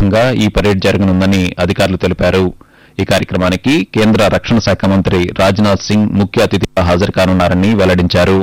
సందర్భంగా ఈ పరేడ్ జరగనుందని అధికారులు తెలిపారు ఈ కార్యక్రమానికి కేంద్ర రక్షణ శాఖ మంత్రి రాజ్నాథ్ సింగ్ ముఖ్య అతిథిగా హాజరు కానున్నారని వెల్లడించారు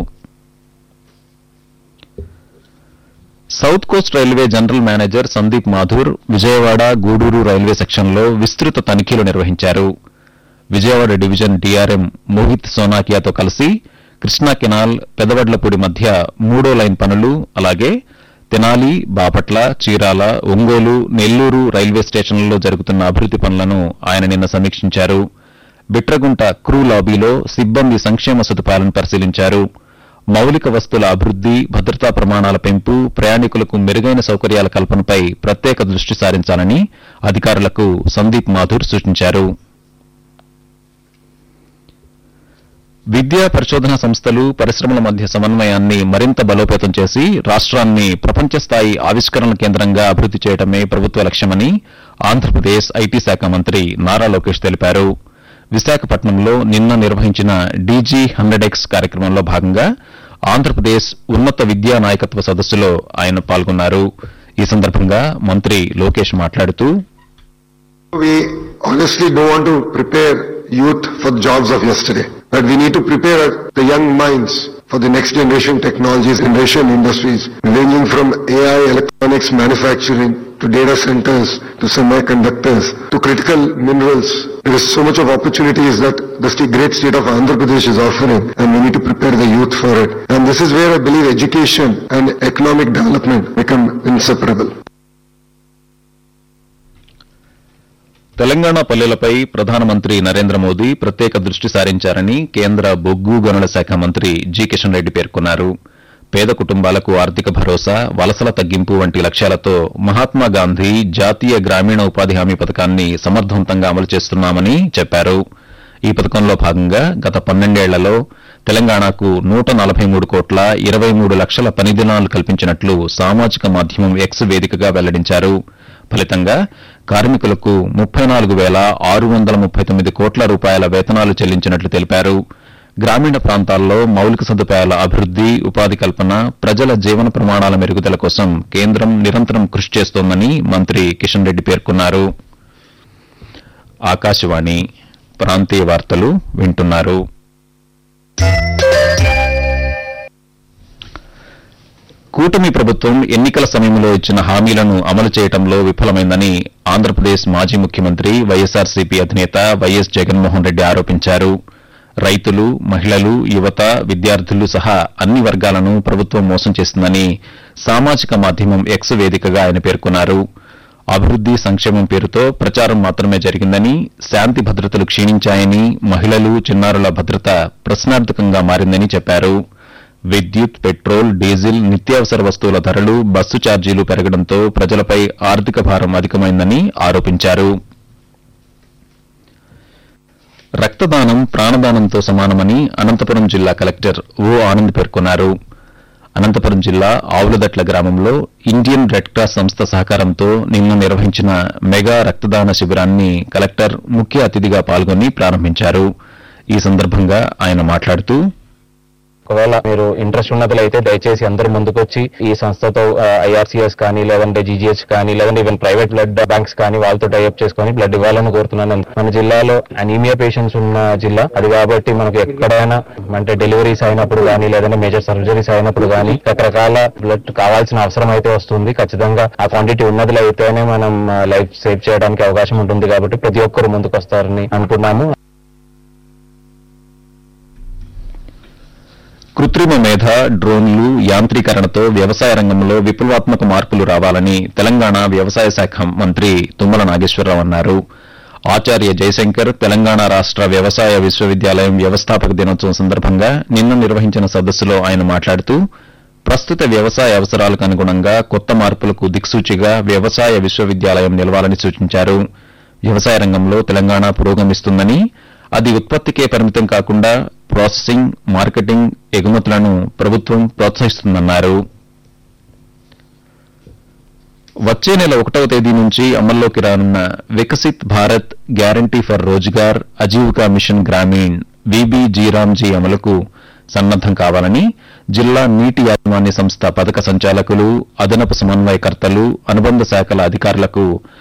South Coast Railway general manager Sandeep Mathur Vijayawada Gudur railway సెక్షన్లో విస్తృత తనిఖీలు నిర్వహించారు విజయవాడ డివిజన్ డీఆర్ఎం మోహిత్ సోనాకియాతో కలిసి కృష్ణా కెనాల్ పెదవడ్లపూడి మధ్య మూడో లైన్ పనులు అలాగే తెనాలి బాపట్ల చీరాల ఒంగోలు నెల్లూరు రైల్వే స్టేషన్లలో జరుగుతున్న అభివృద్ది పనులను ఆయన నిన్న సమీక్షించారు బిట్రగుంట క్రూ లాబీలో సిబ్బంది సంక్షేమ సదుపాయాలను పరిశీలించారు మౌలిక వస్తువుల అభివృద్ది భద్రతా ప్రమాణాల పెంపు ప్రయాణికులకు మెరుగైన సౌకర్యాల కల్పనపై ప్రత్యేక దృష్టి సారించాలని అధికారులకు సందీప్ మాథూర్ సూచించారు విద్యా పరిశోధన సంస్థలు పరిశ్రమల మధ్య సమన్వయాన్ని మరింత బలోపేతం చేసి రాష్ట్రాన్ని ప్రపంచ స్థాయి ఆవిష్కరణల కేంద్రంగా అభివృద్ది చేయడమే ప్రభుత్వ లక్ష్యమని ఆంధ్రప్రదేశ్ ఐటీ శాఖ మంత్రి నారా లోకేష్ తెలిపారు విశాఖపట్నంలో నిన్న నిర్వహించిన డీజీ హండ్రెడ్ ఎక్స్ కార్యక్రమంలో భాగంగా ఆంధ్రప్రదేశ్ ఉన్నత విద్యా నాయకత్వ సదస్సులో ఆయన పాల్గొన్నారు ఈ సందర్భంగా మంత్రి లోకేష్ మాట్లాడుతూ We honestly don't want to prepare youth for the jobs of yesterday, but we need to prepare the young minds for the next generation technologies, generation industries, ranging from AI, electronics, manufacturing, to data centers, to semiconductors, to critical minerals. There is so much of opportunities that the sta- great state of Andhra Pradesh is offering, and we need to prepare the youth for it. And this is where I believe education and economic development become inseparable. Telangana పల్లెలపై ప్రధానమంత్రి నరేంద్ర మోదీ ప్రత్యేక దృష్టి సారించారని కేంద్ర బొగ్గు గనుల శాఖ మంత్రి G Kishan Reddy పేర్కొన్నారు పేద కుటుంబాలకు ఆర్థిక భరోసా వలసల తగ్గింపు వంటి లక్ష్యాలతో మహాత్మా గాంధీ జాతీయ గ్రామీణ ఉపాధి హామీ పథకాన్ని సమర్థవంతంగా అమలు చేస్తున్నామని చెప్పారు ఈ పథకంలో భాగంగా గత పన్నెండేళ్లలో తెలంగాణకు నూట నలభై మూడు కోట్ల ఇరవై మూడు లక్షల పని దినాలు కల్పించినట్లు సామాజిక మాధ్యమం ఎక్స్ వేదికగా వెల్లడించారు ఫలితంగా కార్మికులకు ముప్పై నాలుగు వేల ఆరు వందల ముప్పై తొమ్మిది కోట్ల రూపాయల వేతనాలు చెల్లించినట్లు తెలిపారు గ్రామీణ ప్రాంతాల్లో మౌలిక సదుపాయాల అభివృద్ది ఉపాధి కల్పన ప్రజల జీవన ప్రమాణాల మెరుగుదల కోసం కేంద్రం నిరంతరం కృషి చేస్తోందని మంత్రి కిషన్ రెడ్డి పేర్కొన్నారు ఆకాశవాణి ప్రాంతీయ వార్తలు వింటున్నారు కూటమి ప్రభుత్వం ఎన్నికల సమయంలో ఇచ్చిన హామీలను అమలు చేయడంలో విఫలమైందని ఆంధ్రప్రదేశ్ మాజీ ముఖ్యమంత్రి వైఎస్ఆర్సీపీ అధినేత వైఎస్ జగన్మోహన్ రెడ్డి ఆరోపించారు రైతులు మహిళలు యువత విద్యార్థులు సహా అన్ని వర్గాలను ప్రభుత్వం మోసం చేసిందని సామాజిక మాధ్యమం ఎక్స్ వేదికగా ఆయన పేర్కొన్నారు అభివృద్ది సంక్షేమం పేరుతో ప్రచారం మాత్రమే జరిగిందని శాంతి భద్రతలు క్షీణించాయని మహిళలు చిన్నారుల భద్రత ప్రశ్నార్థకంగా మారిందని చెప్పారు విద్యుత్ పెట్రోల్ డీజిల్ నిత్యావసర వస్తువుల ధరలు బస్సు ఛార్జీలు పెరగడంతో ప్రజలపై ఆర్థిక భారం అధికమైందని ఆరోపించారు రక్తదానం ప్రాణదానంతో సమానమని అనంతపురం జిల్లా కలెక్టర్ ఓ ఆనంద్ పేర్కొన్నారు అనంతపురం జిల్లా ఆవులదట్ల గ్రామంలో ఇండియన్ రెడ్ క్రాస్ సంస్థ సహకారంతో నిన్న నిర్వహించిన మెగా రక్తదాన శిబిరాన్ని కలెక్టర్ ముఖ్య అతిథిగా పాల్గొని ప్రారంభించారు ఈ సందర్భంగా ఆయన మాట్లాడుతూ ఒకవేళ మీరు ఇంట్రెస్ట్ ఉన్నట్లయితే దయచేసి అందరూ ముందుకొచ్చి ఈ సంస్థతో ఐఆర్సీఎస్ కానీ లేదంటే జీజీహెచ్ కానీ లేదంటే ఈవెన్ ప్రైవేట్ బ్లడ్ బ్యాంక్స్ కానీ వాళ్ళతో టైఅప్ చేసుకొని బ్లడ్ ఇవ్వాలని కోరుతున్నాను మన జిల్లాలో అనీమియా పేషెంట్స్ ఉన్న జిల్లా అది కాబట్టి మనకు ఎక్కడైనా అంటే డెలివరీస్ అయినప్పుడు కానీ లేదంటే మేజర్ సర్జరీస్ అయినప్పుడు కానీ రకరకాల బ్లడ్ కావాల్సిన అవసరం అయితే వస్తుంది ఖచ్చితంగా ఆ క్వాంటిటీ ఉన్నది అయితేనే మనం లైఫ్ సేవ్ చేయడానికి అవకాశం ఉంటుంది కాబట్టి ప్రతి ఒక్కరు ముందుకు వస్తారని అనుకున్నాము కృత్రిమ మేధ డ్రోన్లు యాంత్రీకరణతో వ్యవసాయ రంగంలో విప్లవాత్మక మార్పులు రావాలని తెలంగాణ వ్యవసాయ శాఖ మంత్రి తుమ్మల నాగేశ్వరరావు అన్నారు ఆచార్య జయశంకర్ తెలంగాణ రాష్ట వ్యవసాయ విశ్వవిద్యాలయం వ్యవస్థాపక దినోత్సవం సందర్భంగా నిన్న నిర్వహించిన సదస్సులో ఆయన మాట్లాడుతూ ప్రస్తుత వ్యవసాయ అవసరాలకు అనుగుణంగా కొత్త మార్పులకు దిక్సూచిగా వ్యవసాయ విశ్వవిద్యాలయం నిలవాలని సూచించారు వ్యవసాయ రంగంలో తెలంగాణ పురోగమిస్తుందని అది ఉత్పత్తికే పరిమితం కాకుండా ప్రాసెసింగ్ మార్కెటింగ్ ఎగుమతులను ప్రభుత్వం ప్రోత్సహిస్తుందన్నారు వచ్చే నెల ఒకటవ తేదీ నుంచి అమల్లోకి రానున్న Viksit Bharat guarantee for Rozgar Ajeevika mission Gramin VB G RAM G అమలుకు సన్నద్దం కావాలని జిల్లా నీటి యాజమాన్య సంస్థ పథక సంచాలకులు అదనపు సమన్వయకర్తలు అనుబంధ శాఖల అధికారులకు